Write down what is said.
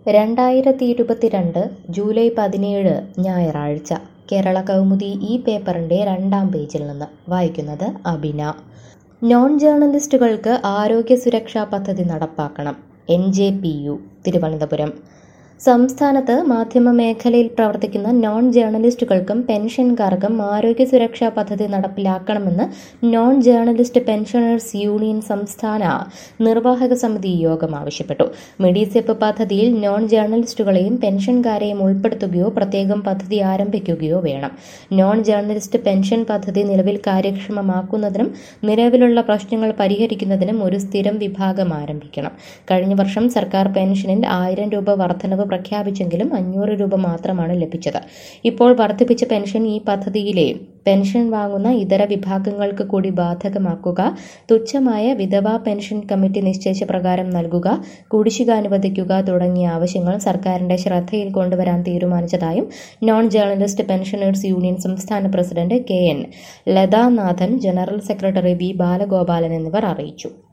രണ്ടായിരത്തി ഇരുപത്തിരണ്ട് ജൂലൈ പതിനേഴ് ഞായറാഴ്ച കേരള കൗമുദി ഈ പേപ്പറിൻ്റെ രണ്ടാം പേജിൽ നിന്ന് വായിക്കുന്നത് അബിന നോൺ ജേർണലിസ്റ്റുകൾക്ക് ആരോഗ്യ സുരക്ഷാ പദ്ധതി നടപ്പാക്കണം N J P U Thiruvananthapuram സംസ്ഥാനത്ത് മാധ്യമ മേഖലയിൽ പ്രവർത്തിക്കുന്ന നോൺ ജേർണലിസ്റ്റുകൾക്കും പെൻഷൻകാർക്കും ആരോഗ്യ സുരക്ഷാ പദ്ധതി നടപ്പിലാക്കണമെന്ന് നോൺ ജേർണലിസ്റ്റ് പെൻഷനേഴ്സ് യൂണിയൻ സംസ്ഥാന നിർവാഹക സമിതി യോഗം ആവശ്യപ്പെട്ടു മെഡിസെപ്പ് പദ്ധതിയിൽ നോൺ ജേർണലിസ്റ്റുകളെയും പെൻഷൻകാരെയും ഉൾപ്പെടുത്തുകയോ പ്രത്യേകം പദ്ധതി ആരംഭിക്കുകയോ വേണം നോൺ ജേർണലിസ്റ്റ് പെൻഷൻ പദ്ധതി നിലവിൽ കാര്യക്ഷമമാക്കുന്നതിനും നിലവിലുള്ള പ്രശ്നങ്ങൾ പരിഹരിക്കുന്നതിനും ഒരു സ്ഥിരം വിഭാഗം ആരംഭിക്കണം കഴിഞ്ഞ വർഷം സർക്കാർ പെൻഷനിൽ ആയിരം രൂപ വർധനവ് പ്രഖ്യാപിച്ചെങ്കിലും അഞ്ഞൂറ് രൂപ മാത്രമാണ് ലഭിച്ചത് ഇപ്പോൾ വർദ്ധിപ്പിച്ച പെൻഷൻ ഈ പദ്ധതിയിലെ പെൻഷൻ വാങ്ങുന്ന ഇതര വിഭാഗങ്ങൾക്ക് കൂടി ബാധകമാക്കുക തുച്ഛമായ വിധവാ പെൻഷൻ കമ്മിറ്റി നിശ്ചയിച്ച പ്രകാരം നൽകുക കുടിശ്ശിക അനുവദിക്കുക തുടങ്ങിയ ആവശ്യങ്ങൾ സർക്കാരിന്റെ ശ്രദ്ധയിൽ കൊണ്ടുവരാൻ തീരുമാനിച്ചതായും നോൺ ജേർണലിസ്റ്റ് പെൻഷനേഴ്സ് യൂണിയൻ സംസ്ഥാന president K N Lathanathan general secretary V Balagopalan എന്നിവർ അറിയിച്ചു